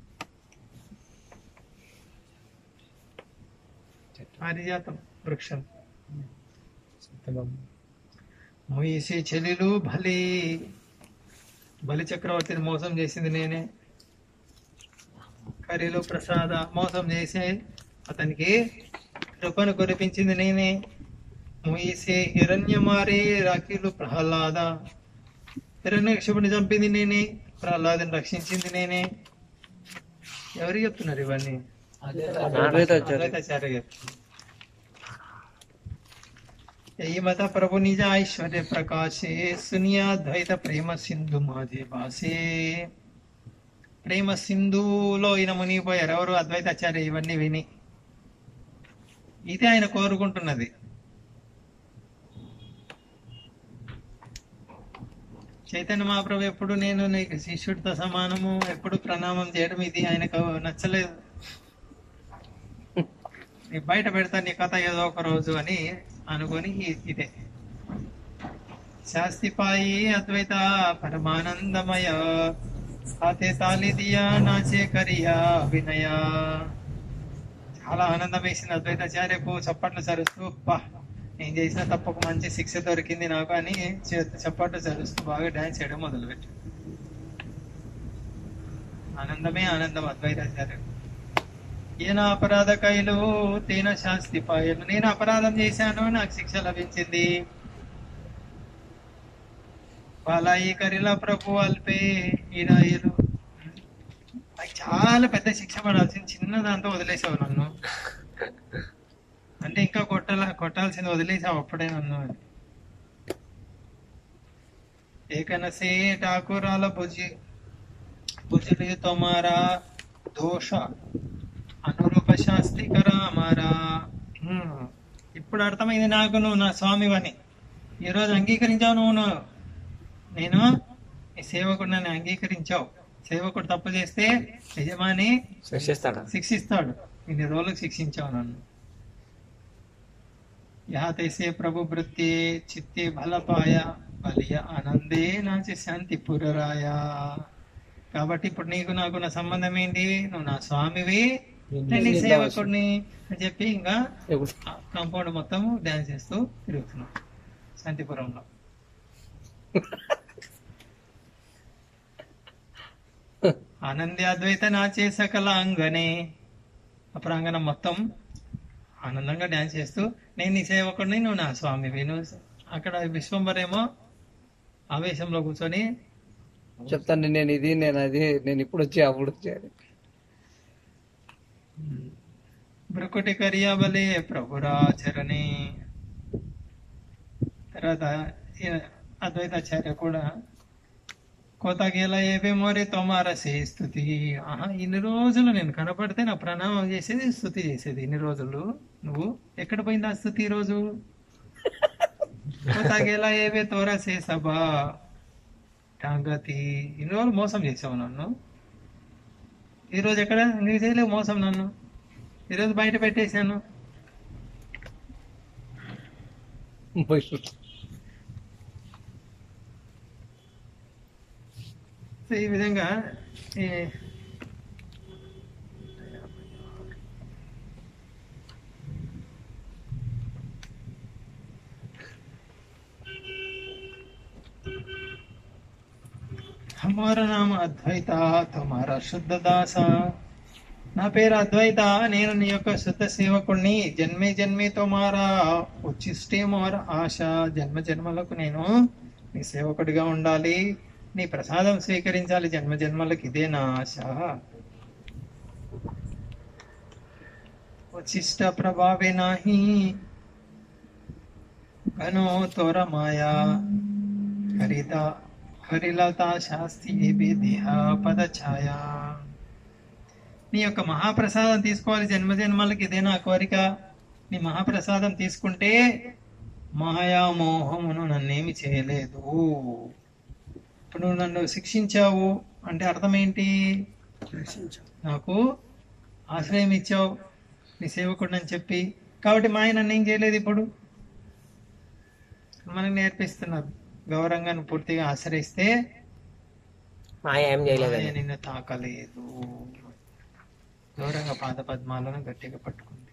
పారిజాతం వృక్షం ముయిసి చెలిలు బలి బలి చక్రవర్తిని మోసం చేసింది నేనే కరిలో ప్రసాద మోసం చేసి అతనికి కృపను కురిపించింది నేనే ముయిసే హిరణ్యమారే రాఖీలు ప్రహ్లాద హిరణ్యక్షుడిని చంపింది నేనే ప్రహ్లాదని రక్షించింది నేనే ఎవరు చెప్తున్నారు ఇవన్నీ అద్వైతాచార్య. అద్వైతాచార్య చెప్తున్నారు ఈ మత ప్రభు నిజ ఐశ్వర్య ప్రకాశే సునియా ద్వైత ప్రేమ సింధు మాధే భాసే ప్రేమ సింధులో ఈయన మునిగిపోయారు ఎవరు అద్వైతాచార్య ఇవన్నీ విని ఇదే ఆయన కోరుకుంటున్నది చైతన్య మహాప్రభు ఎప్పుడు నేను నీకు శిష్యుడితో సమానము ఎప్పుడు ప్రణామం చేయడం ఇది ఆయనకు నచ్చలేదు నీ బయట పెడతా నీ కథ ఏదో ఒక రోజు అని అనుకొని ఇ- ఇదే శాస్తిపాయి అద్వైత పరమానందమయ హాతే తాలిదియా నాచే కరియా వినయ చాలా ఆనందం వేసింది అద్వైతాచార్యకు చప్పట్లు సరుస్తూ పా నేను చేసిన తప్పకు మంచి శిక్ష దొరికింది నాకు అని చే- చప్పట్లు సరుస్తూ బాగా డాన్స్ చేయడం మొదలుపెట్టు ఆనందమే ఆనందం అద్వైతాచార్య ఈయన అపరాధ కైలు తేన శాస్తి పాయలు నేను అపరాధం చేశాను నాకు శిక్ష లభించింది పాలాయి కరిలా ప్రభు అల్పే ఈనాయలు నాకు చాలా పెద్ద శిక్ష పడాల్సింది చిన్న దాంతో వదిలేసావు నన్ను అంటే ఇంకా కొట్టాల కొట్టాల్సింది వదిలేసావు అప్పుడే నన్ను అని ఏకనసే ఠాకూరాల భుజి భుజులు తొమారా దోష అనురూప శాస్త్రి కరామారా హ్మ్. ఇప్పుడు అర్థమైంది నాకు నువ్వు నా స్వామివని ఈ రోజు అంగీకరించావు నువ్వు నువ్వు. నేను నీ సేవకుడు నన్ను అంగీకరించావు సేవకుడు తప్పు చేస్తే యజమాని శిక్షిస్తాడా శిక్షిస్తాడు ఇన్ని రోజులకు శిక్షించావు నన్ను యా తైసే ప్రభు వృత్తి చిత్తి బలపాయ బలియ ఆనందే నాచి శాంతి పురరాయ కాబట్టి ఇప్పుడు నీకు నాకు నా సంబంధం ఏంటి నువ్వు నా స్వామివి నేను నీ సేవకుడిని అని చెప్పి ఇంకా కాంపౌండ్ మొత్తం డాన్స్ చేస్తూ తిరుగుతున్నాం శాంతిపురంలో ఆనంది అద్వైత నాచే సకల అంగనే ఆ ప్రాంగణం మొత్తం ఆనందంగా డాన్స్ చేస్తూ నేను నీ సేవకుడిని నువ్వు నా స్వామివి నువ్వు అక్కడ విశ్వంబరేమో ఆవేశంలో కూర్చొని చెప్తాను నేను ఇది నేను అది నేను ఇప్పుడు వచ్చి అప్పుడు వచ్చాను బ్రుకుటి కరియాబలే ప్రభురాచరణి తర్వాత ఈయన అద్వైతాచార్య కూడా కోతగేల ఏవే మోరే తొమార సే స్థుతి ఆహా ఇన్ని రోజులు నేను కనపడితే నా ప్రణామం చేసేది స్థుతి చేసేది ఇన్ని రోజులు నువ్వు ఎక్కడ పోయింది ఆ స్థుతి ఈ రోజు కోతగేల ఏవే తోరా సే సభా టాంగతి ఇన్ని రోజులు మోసం చేసావు నన్ను ఈ రోజు ఎక్కడ నీకు చేయలేవు మోసం నన్ను ఈరోజు బయట పెట్టేశాను సో ఈ విధంగా ఈ హమారా నామ అద్వైత తుమారా శుద్ధ దాస నా పేరు అద్వైత నేను నీ యొక్క శుద్ధ సేవకుణ్ణి జన్మే జన్మే తోమారా ఉచ్చిష్టే మోర ఆశ జన్మ జన్మలకు నేను నీ సేవకుడిగా ఉండాలి నీ ప్రసాదం స్వీకరించాలి జన్మ జన్మలకు ఇదే నా ఆశ उच्छिष्ट प्रभावे नाही घनो तोर माया हरिता హరిలత శాస్తి దేహ పద ఛాయ నీ యొక్క మహాప్రసాదం తీసుకోవాలి జన్మ జన్మలకి ఇదే నా కోరిక నీ మహాప్రసాదం తీసుకుంటే మాయామోహమును నన్నేమి చేయలేదు ఇప్పుడు నువ్వు నన్ను శిక్షించావు అంటే అర్థం ఏంటి నాకు ఆశ్రయం ఇచ్చావు నీ సేవకుడు అని చెప్పి కాబట్టి మాయ నన్ను ఏం చేయలేదు ఇప్పుడు మనకు నేర్పిస్తున్నారు గౌరవంగా నువ్వు పూర్తిగా ఆశ్రయిస్తే మాయ ఏం చేయలేదు మాయ నిన్ను తాకలేదు గౌరవంగా పాద పద్మాలను గట్టిగా పట్టుకుంది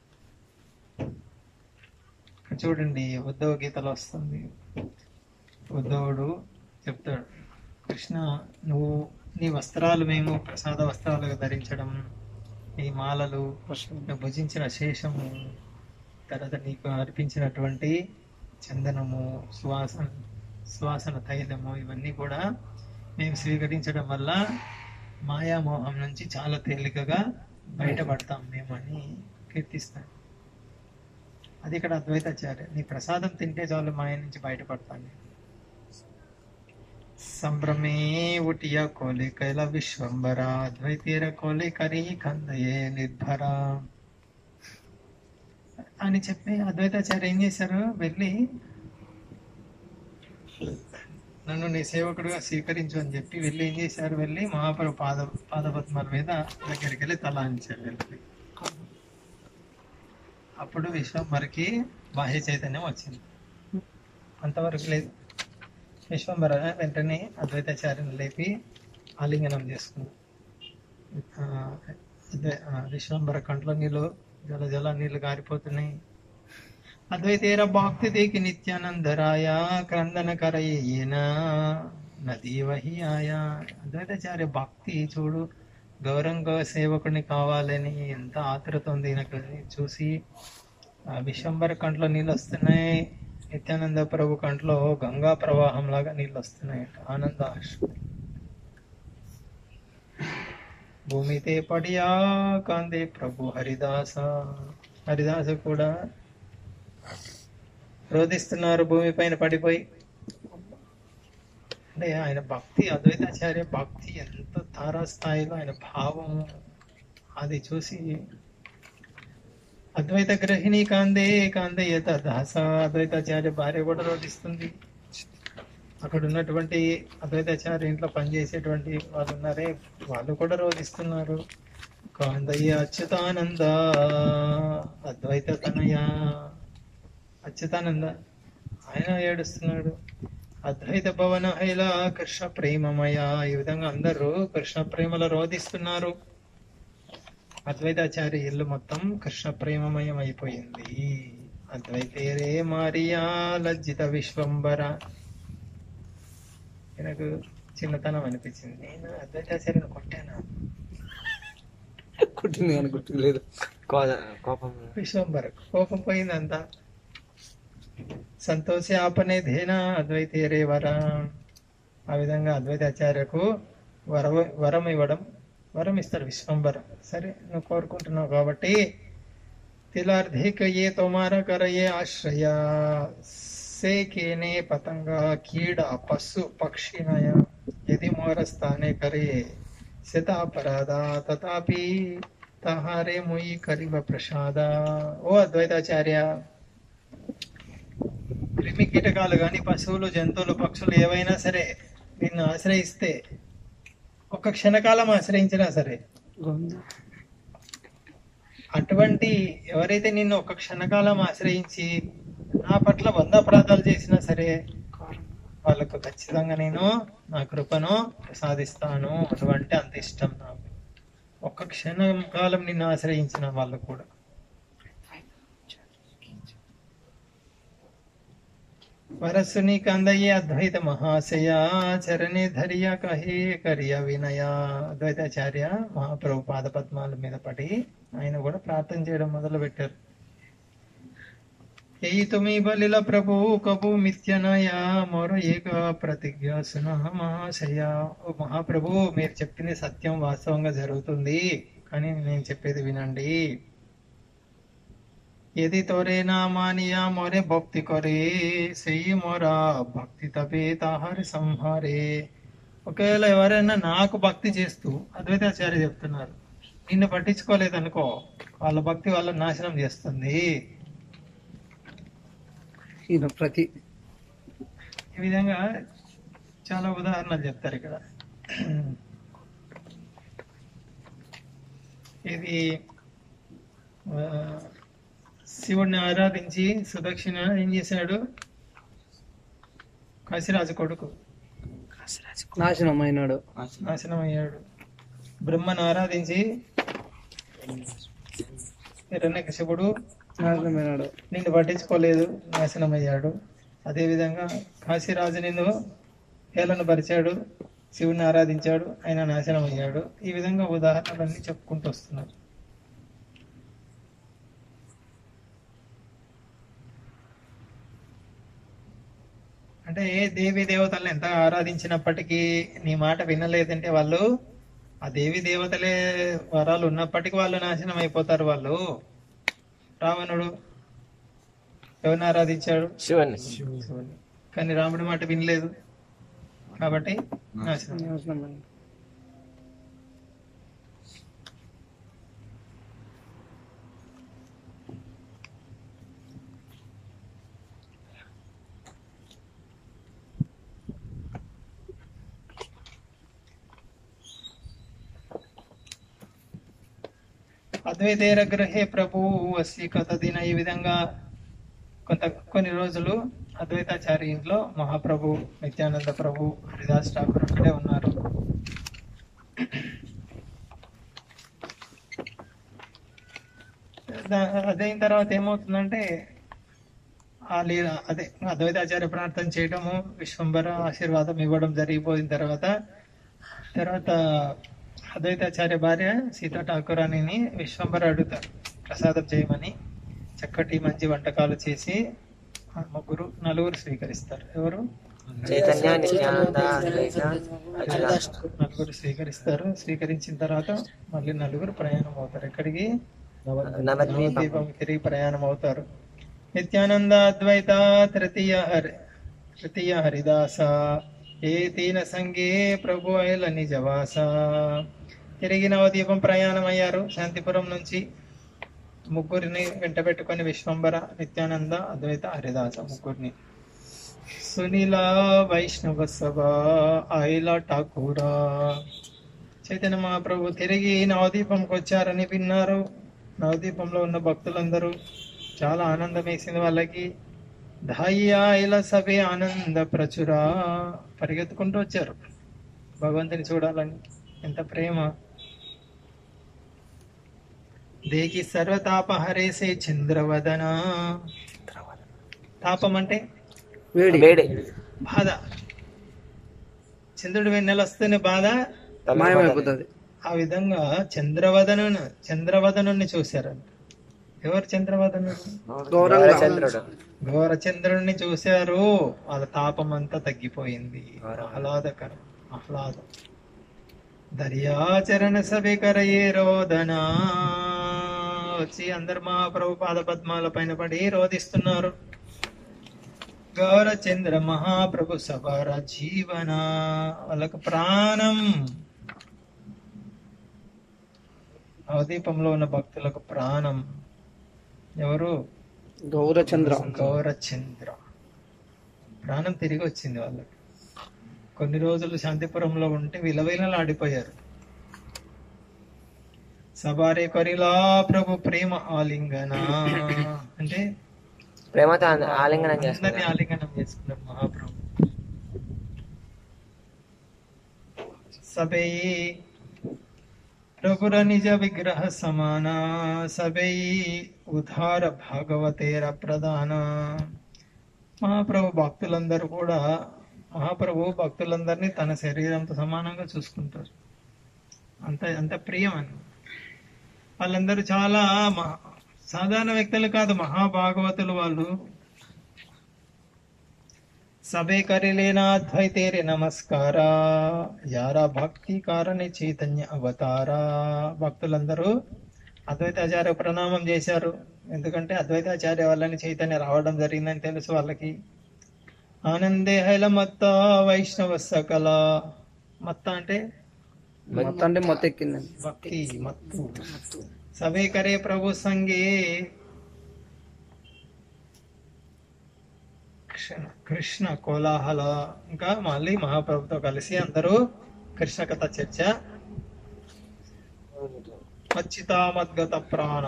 ఇక్కడ చూడండి ఉద్ధవ గీతలో వస్తుంది ఉద్ధవుడు చెప్తాడు కృష్ణ నువ్వు నీ వస్త్రాలు మేము ప్రసాద వస్త్రాలుగా ధరించడం నీ మాలలు నువ్వు భుజించిన శేషము తర్వాత నీకు అర్పించినటువంటి చందనము సువాసన సువాసన తైలము ఇవన్నీ కూడా మేము స్వీకరించడం వల్ల మాయామోహం నుంచి చాలా తేలికగా బయటపడతాం మేము అని కీర్తిస్తాం అది ఇక్కడ అద్వైతాచార్య నీ ప్రసాదం తింటే చాలు మాయ నుంచి బయటపడతాను నేను. సంభ్రమే ఉటియ కోలి కైల విశ్వంబర అద్వైతీర కోలి కరి కందయే నిర్భర అని చెప్పి అద్వైతాచార్య ఏం చేశారు వెళ్ళి నన్ను నీ సేవకుడుగా స్వీకరించు అని చెప్పి వెళ్ళి ఏం చేశారు వెళ్ళి మహాప్రభు పాద పాదపద్మాల మీద దగ్గరికి వెళ్ళి తల అంచారు వెళ్ళి అప్పుడు విశ్వంబరకి బాహ్య చైతన్యం వచ్చింది అంతవరకు లేదు విశ్వంబర వెంటనే అద్వైతాచార్యను లేపి ఆలింగనం చేసుకున్నాడు ఆ, అద్వై ఆ, విశ్వంబర కంట్లో నీళ్ళు జల జల నీళ్లు గారిపోతున్నాయి అద్వైతేర భక్తి దేకి నిత్యానందరాయ క్రందన కరయేన నదీ వహి ఆయా అద్వైతాచార్య భక్తి చూడు గౌరంగా సేవకుడిని కావాలని ఎంత ఆతురత ఉంది నాకు చూసి ఆ విశ్వంబర కంట్లో నీళ్ళు వస్తున్నాయి నిత్యానంద ప్రభు కంట్లో గంగా ప్రవాహం లాగా నీళ్ళు వస్తున్నాయి ఆనంద ఆశ్రు భూమితే పడియా కాందే ప్రభు హరిదాస హరిదాస కూడా రోధిస్తున్నారు భూమి పైన పడిపోయి అంటే ఆయన భక్తి అద్వైతాచార్య భక్తి ఎంత తారాస్థాయిలో ఆయన భావం అది చూసి అద్వైత గ్రహిణి కాందే కాందే యత దాస అద్వైతాచార్య భార్య కూడా రోధిస్తుంది అక్కడ ఉన్నటువంటి అద్వైతాచార్య ఇంట్లో పనిచేసేటువంటి వాళ్ళు ఉన్నారే వాళ్ళు కూడా రోధిస్తున్నారు కాందయ్య అచ్యుతానంద అద్వైత తనయ అచ్యుతానంద ఆయన ఏడుస్తున్నాడు అద్వైత భవన హైల కృష్ణ ప్రేమమయ ఈ విధంగా అందరూ కృష్ణ ప్రేమలో రోధిస్తున్నారు అద్వైతాచార్య ఇల్లు మొత్తం కృష్ణ ప్రేమమయం అయిపోయింది అద్వైతేరే మారియా లజ్జిత విశ్వంబర నాకు చిన్నతనం అనిపించింది నేను అద్వైతాచార్యను కొట్టాను కుట్టింది కానీ గుర్తులేదు కో- కోపం విశ్వంబర కోపం పోయిందంతా సంతోష ఆపనే ధేన అద్వైతేరే వర ఆ విధంగా అద్వైతాచార్యకు వర వరం ఇవ్వడం వరం ఇస్తాడు విశ్వంబర సరే నువ్వు కోరుకుంటున్నావు కాబట్టి తిలార్ధిక ఏ తోమార కరయే ఆశ్రయ సేకేనే పతంగ కీడ పశు పక్షినయ యది మోరస్థానే కరే శతాపరాధ తథాపి తహారే ముయి కరివ ప్రసాద ఓ అద్వైతాచార్య క్రిమి కీటకాలు గాని పశువులు జంతువులు పక్షులు ఏవైనా సరే నిన్ను ఆశ్రయిస్తే ఒక క్షణకాలం ఆశ్రయించినా సరే అటువంటి ఎవరైతే నిన్ను ఒక క్షణకాలం ఆశ్రయించి నా పట్ల వంద అపరాధాలు చేసినా సరే వాళ్ళకు ఖచ్చితంగా నేను నా కృపను ప్రసాదిస్తాను అటువంటి అంత ఇష్టం నాకు ఒక్క క్షణం కాలం నిన్ను ఆశ్రయించిన వాళ్ళు కూడా వరస్సుని కందయ్య అద్వైత మహాశయ చరణి ధరియ కహే కరియ వినయ అద్వైతాచార్య మహాప్రభు పాద పద్మాల మీద పడి ఆయన కూడా ప్రార్థన చేయడం మొదలు పెట్టారు ఎయి తుమి బలిల ప్రభు కబు మిథ్యనయ మరో ఏక ప్రతిజ్ఞ సున మహాశయ ఓ మహాప్రభు మీరు చెప్పింది సత్యం వాస్తవంగా జరుగుతుంది కానీ నేను చెప్పేది వినండి यदि तोरे ना मानिया मोरे भक्ति करे సెయ్యి మోరా భక్తి తపే తాహారి సంహారే ఒకవేళ ఎవరైనా నాకు భక్తి చేస్తూ అద్వైతాచార్య చెప్తున్నారు నిన్ను పట్టించుకోలేదనుకో వాళ్ళ భక్తి వాళ్ళ నాశనం చేస్తుంది ఈయన ప్రతి ఈ విధంగా చాలా ఉదాహరణలు చెప్తారు ఇక్కడ ఇది ఆ, శివుడిని ఆరాధించి సుదక్షిణ ఏం చేశాడు కాశీరాజు కొడుకు నాశనం అయినాడు నాశనం అయ్యాడు బ్రహ్మను ఆరాధించి హిరణ్యకశిపుడు నాశనం అయినాడు నిన్ను పట్టించుకోలేదు నాశనం అయ్యాడు అదేవిధంగా కాశీరాజు నిన్ను హేళన పరిచాడు శివుని ఆరాధించాడు ఆయన నాశనం అయ్యాడు ఈ విధంగా ఉదాహరణలన్నీ చెప్పుకుంటూ వస్తున్నారు అంటే ఏ దేవి దేవతలను ఎంత ఆరాధించినప్పటికీ నీ మాట వినలేదంటే వాళ్ళు ఆ దేవి దేవతలే వరాలు ఉన్నప్పటికీ వాళ్ళు నాశనం అయిపోతారు వాళ్ళు రావణుడు ఎవరిని ఆరాధించాడు శివన్ శివుని కానీ రాముడి మాట వినలేదు కాబట్టి నాశనం నాశనం అయినాడు. అద్వైతేర గృహే ప్రభు అస్సి కథ దిన ఈ విధంగా కొంత కొన్ని రోజులు అద్వైతాచార్య ఇంట్లో మహాప్రభు నిత్యానంద ప్రభు హరిదాస్ ఠాకూర్ అక్కడే ఉన్నారు దా- అదైన తర్వాత ఏమవుతుందంటే ఆ లీల అదే అద్వైతాచార్య ప్రార్థన చేయడము విశ్వంబర ఆశీర్వాదం ఇవ్వడం జరిగిపోయిన తర్వాత తర్వాత అద్వైతాచార్య భార్య సీతా ఠాకూర్ అని విశ్వంబర అడుగుతారు ప్రసాదం చేయమని చక్కటి మంచి వంటకాలు చేసి ఆ ముగ్గురు నలుగురు స్వీకరిస్తారు ఎవరు చైతన్య నిత్యానంద అద్వైత అఖిలాండ. నలుగురు స్వీకరిస్తారు స్వీకరించిన తర్వాత మళ్ళీ నలుగురు ప్రయాణం అవుతారు ఎక్కడికి నవద్వీపం దీపం తిరిగి ప్రయాణం అవుతారు నిత్యానంద అద్వైత తృతీయ హరి తృతీయ హరిదాస ఏ తీన సంగే ప్రభు ఐల నిజవాస తిరిగి నవదీపం ప్రయాణం అయ్యారు శాంతిపురం నుంచి ముగ్గురిని వెంట పెట్టుకొని విశ్వంబర నిత్యానంద అద్వైత హరిదాస ముగ్గురిని సునీల వైష్ణవ సభ ఐల ఠాకూరా చైతన్య మహాప్రభు తిరిగి నవదీపంకి వచ్చారని విన్నారు నవదీపంలో ఉన్న భక్తులందరూ చాలా ఆనందం వేసింది వాళ్ళకి ధాయ్యా ఇలా సభే ఆనంద ప్రచుర పరిగెత్తుకుంటూ వచ్చారు భగవంతుని చూడాలని ఎంత ప్రేమ దేకి సర్వతాపహరేసే చంద్రవదన తాపం అంటే వేడి వేడి బాధ చంద్రుడు వెన్నెల వస్తేనే బాధ మాయమైపోతుంది ఆ విధంగా చంద్రవదను చంద్రవదనుని చూశారంట ఎవరు చంద్రవదనుడు ఘోరంగా. చంద్రుడు ఘోరచంద్రుడిని చూశారు వాళ్ళ తాపం అంతా తగ్గిపోయింది ఆహ్లాదకరం ఆహ్లాదం దర్యాచరణ సభికరయే రోదన వచ్చి అందరు మహాప్రభు పాద పద్మాల పైన పడి రోధిస్తున్నారు గౌరచంద్ర మహాప్రభు సభర జీవన వాళ్ళకు ప్రాణం నవదీపంలో ఉన్న భక్తులకు ప్రాణం ఎవరు గౌరచంద్ర గౌరచంద్ర ప్రాణం తిరిగి వచ్చింది వాళ్ళకి కొన్ని రోజులు శాంతిపురంలో ఉంటే విలవిలలాడిపోయారు సబారే కొరిలా ప్రభు ప్రేమ ఆలింగన అంటే ప్రేమతో ఆలింగనం అందరినీ చేస్తున్నారు ఆలింగనం చేసుకున్నారు మహాప్రభు సభై ప్రభుర నిజ విగ్రహ సమాన సభై ఉధార భాగవతేర ప్రధాన మహాప్రభు భక్తులందరూ కూడా మహాప్రభు భక్తులందరినీ తన శరీరంతో సమానంగా చూసుకుంటారు అంత అంత ప్రియం అని వాళ్ళందరూ చాలా మ- సాధారణ వ్యక్తులు కాదు మహాభాగవతులు వాళ్ళు సభే కరిలేనా అద్వైతేరే నమస్కార యారా భక్తి కారణి చైతన్య అవతారా భక్తులందరూ అద్వైతాచార్య ప్రణామం చేశారు ఎందుకంటే అద్వైతాచార్య వల్లని చైతన్య రావడం జరిగిందని తెలుసు వాళ్ళకి ఆనందే హైల మత్త వైష్ణవ సకల మత్త అంటే మొత్తం అంటే మొత్తం ఎక్కిందండి భక్తి మత్తు సభే కరే ప్రభు సంగే కృష్ణ కృష్ణ కోలాహల ఇంకా మళ్ళీ మహాప్రభుతో కలిసి అందరూ కృష్ణ కథ చర్చ మచ్చితామద్గత ప్రాణ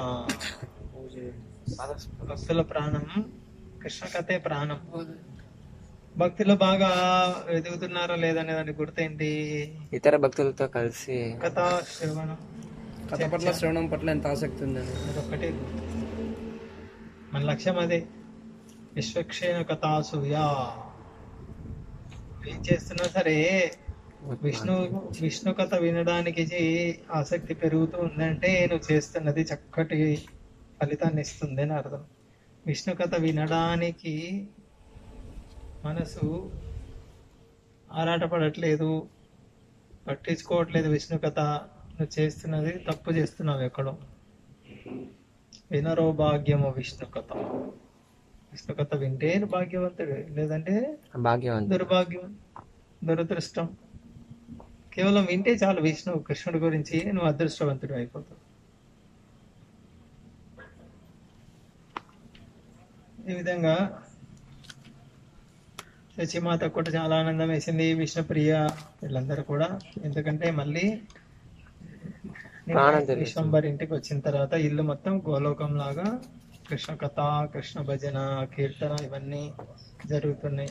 భక్తుల ప్రాణం కృష్ణ కథే ప్రాణం భక్తిలో బాగా ఎదుగుతున్నారా లేదనే దాని గుర్తేంటి ఇతర భక్తులతో కలిసి కథ శ్రవణం కథ పట్ల శ్రవణం పట్ల ఎంత ఆసక్తి ఉందండి అదొక్కటే గుర్తు. మన లక్ష్యం అదే విశ్వక్షేణ కథాసూయా ఏం చేస్తున్నా సరే విష్ణు విష్ణు కథ వినడానికి చే- ఆసక్తి పెరుగుతూ ఉందంటే నువ్వు చేస్తున్నది చక్కటి ఫలితాన్ని ఇస్తుంది అని అర్థం విష్ణు కథ వినడానికి మనసు ఆరాటపడట్లేదు పట్టించుకోవట్లేదు విష్ణు కథ నువ్వు చేస్తున్నది తప్పు చేస్తున్నావు ఎక్కడో వినరో భాగ్యము విష్ణు కథ విష్ణు కథ వింటే నువ్వు భాగ్యవంతుడు లేదంటే భాగ్యవంతుడు దుర్భాగ్యం దురదృష్టం కేవలం వింటే చాలు విష్ణు కృష్ణుడి గురించి నువ్వు అదృష్టవంతుడు అయిపోతావు ఈ విధంగా శచిమాత కూడా చాలా ఆనందం వేసింది విష్ణుప్రియ వీళ్ళందరూ కూడా ఎందుకంటే మళ్ళీ ప్రాణం తెలుస్తుంది. విశ్వంబర్ ఇంటికి వచ్చిన తర్వాత ఇల్లు మొత్తం గోలోకం లాగా కృష్ణ కథ కృష్ణ భజన కీర్తన ఇవన్నీ జరుగుతున్నాయి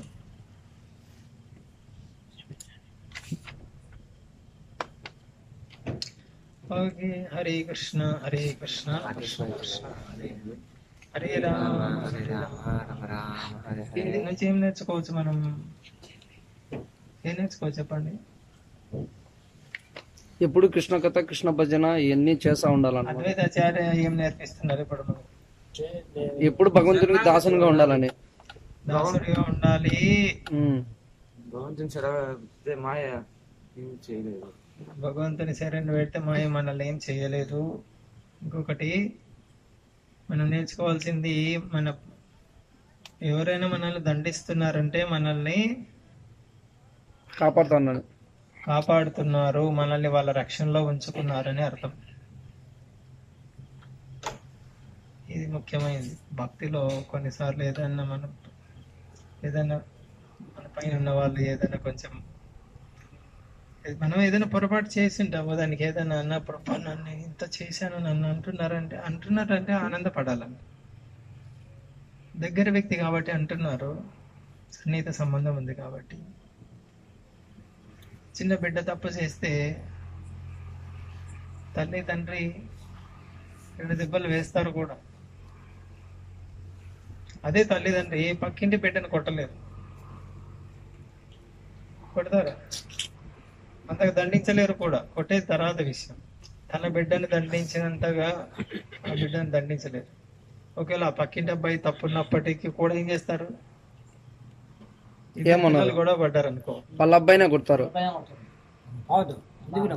ఓకే హరే కృష్ణ హరే కృష్ణ కృష్ణ కృష్ణ హరే హరే. హరే రామ హరే హరే రామ రామ రామ రామ హరే దీని హరే నుంచి ఏం నేర్చుకోవచ్చు మనం ఏం నేర్చుకోవచ్చు చెప్పండి ఎప్పుడు కృష్ణ కథ కృష్ణ భజన ఇవన్నీ చేస్తా ఉండాలన్నమాట అద్వైతాచార్య ఏం నేర్పిస్తున్నారు ఇప్పుడు మనం ఎప్పుడు భగవంతుడికి దాసనుగా ఉండాలని దాసుడిగా ఉండాలి ఉమ్. భగవంతుని సెలవు మాయ ఏం చేయలేదు భగవంతుని శరణ్ పెడితే మాయ మనల్ని ఏం చేయలేదు ఇంకొకటి మనం నేర్చుకోవాల్సింది మన ఎవరైనా మనల్ని దండిస్తున్నారంటే మనల్ని కాపాడుతున్నాను కాపాడుతున్నారు మనల్ని వాళ్ళ రక్షణలో ఉంచుకున్నారని అర్థం ఇది ముఖ్యమైనది భక్తిలో కొన్నిసార్లు ఏదైనా మనం ఏదైనా మన పైన ఉన్న వాళ్ళు ఏదైనా కొంచెం మనం ఏదైనా పొరపాటు చేసి ఉంటాము దానికి ఏదైనా అన్నప్పుడు "అబ్బా, నన్ను ఇంత చేశాను నన్ను అంటున్నారంటే అంటున్నారంటే ఆనందపడాలండి దగ్గర వ్యక్తి కాబట్టి అంటున్నారు సన్నిహిత సంబంధం ఉంది కాబట్టి చిన్న బిడ్డ తప్పు చేస్తే తల్లి తండ్రి రెండు దెబ్బలు వేస్తారు కూడా అదే తల్లిదండ్రి పక్కింటి బిడ్డను కొట్టలేరు కొడతారా అంతగా దండించలేరు కూడా కొట్టేది తర్వాత విషయం తన బిడ్డను దండించినంతగా ఆ బిడ్డను దండించలేరు ఒకవేళ ఆ పక్కింటి అబ్బాయి తప్పున్నప్పటికీ కూడా ఏం చేస్తారు ఇద్దరు ఏమన్నారు? పిల్లలు కూడా పడ్డారు అనుకో వాళ్ళ అబ్బాయినే కొడతారు అవును ఇది కూడా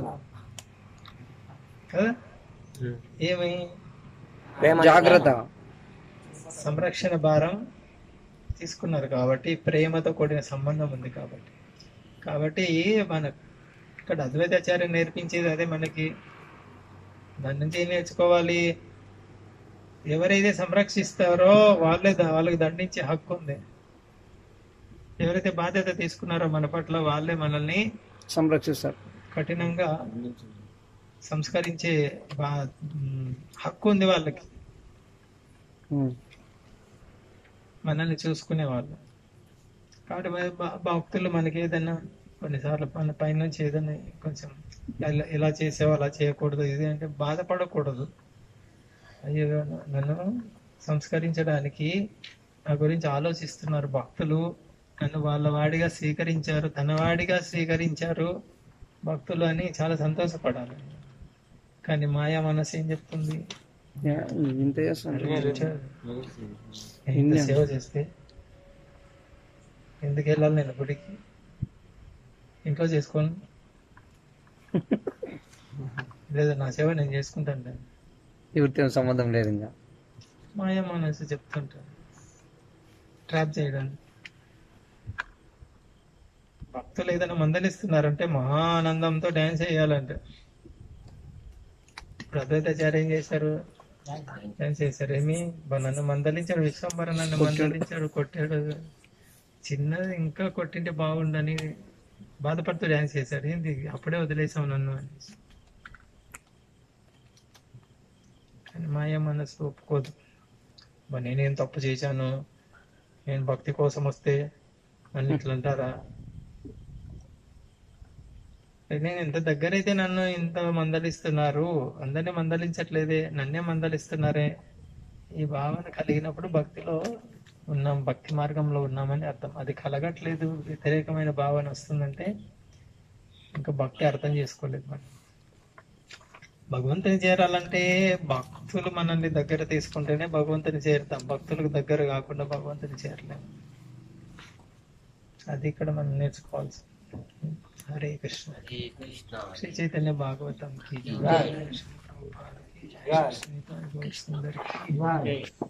కదా ఏమి ప్రేమ జాగ్రత్త సంరక్షణ భారం తీసుకున్నారు కాబట్టి ప్రేమతో కూడిన సంబంధం ఉంది కాబట్టి కాబట్టి మన ఇక్కడ అద్వైతాచార్యం నేర్పించేది అదే మనకి దాని నుంచి ఏం నేర్చుకోవాలి ఎవరైతే సంరక్షిస్తారో వాళ్ళే ద- వాళ్ళకి దండించే హక్కు ఉంది ఎవరైతే బాధ్యత తీసుకున్నారో మన పట్ల వాళ్ళే మనల్ని సంరక్షిస్తారు కఠినంగా సంస్కరించే బా మ్, హక్కు ఉంది వాళ్ళకి ఉమ్. మనల్ని చూసుకునే వాళ్ళు కాబట్టి మన భ- భక్తులు మనకి ఏదైనా కొన్నిసార్లు మన పైనుంచి ఏదైనా కొంచెం ఇలా- ఇలా చేసావు అలా చేయకూడదు ఇది అంటే బాధపడకూడదు అయ్యో నన్ను సంస్కరించడానికి నా గురించి ఆలోచిస్తున్నారు భక్తులు నన్ను వాళ్ళ వాడిగా స్వీకరించారు తన వాడిగా స్వీకరించారు భక్తులు అని చాలా సంతోషపడాలి కానీ మాయా మనసు ఏం చెప్తుంది యా, ఇంత చేస్తాను ఇంత సేవ చేస్తే ఎందుకు వెళ్ళాలి నేను గుడికి ఇంట్లో చేసుకోను లేదా నా సేవ నేను చేసుకుంటాను నేను. ఎవరితో సంబంధం లేదు ఇంకా మాయ మనసు చెప్తుంటారు ట్రాప్ చేయడానికి భక్తులు ఏదైనా మందలిస్తున్నారంటే మహా ఆనందంతో డ్యాన్స్ చేయాలంటే ఇప్పుడు అద్వైతాచార్య ఏం చేశారు డ్యాన్స్ చేశారు ఏమి బ- నన్ను మందలించాడు విశ్వంబర నన్ను మందలించాడు కొట్టాడు చిన్నది ఇంకా కొట్టింటే బాగుండని బాధపడుతూ డ్యాన్స్ చేశాడు ఏంది అప్పుడే వదిలేసాం నన్ను అనేసి కానీ మాయ మనసు ఒప్పుకోదు బా నేనేం తప్పు చేశాను నేను భక్తి కోసం వస్తే నన్ను ఇట్లా అంటారా నేను ఇంత దగ్గరైతే నన్ను ఇంత మందలిస్తున్నారు అందరినీ మందలించట్లేదే నన్నే మందలిస్తున్నారే ఈ భావన కలిగినప్పుడు భక్తిలో ఉన్నాం భక్తి మార్గంలో ఉన్నామని అర్థం అది కలగట్లేదు వ్యతిరేకమైన భావన వస్తుందంటే ఇంకా భక్తి అర్థం చేసుకోలేదు మనం భగవంతుని చేరాలంటే భక్తులు మనల్ని దగ్గర తీసుకుంటేనే భగవంతుని చేరుతాం భక్తులకు దగ్గర కాకుండా భగవంతుని చేరలేము అది ఇక్కడ మనం నేర్చుకోవాల్సి హరే కృష్ణ శ్రీ చైతన్య భాగవతం కి జై. శ్రీ ప్రభుపాద కి జై. శ్రీ గౌరీ సుందరి కి జై.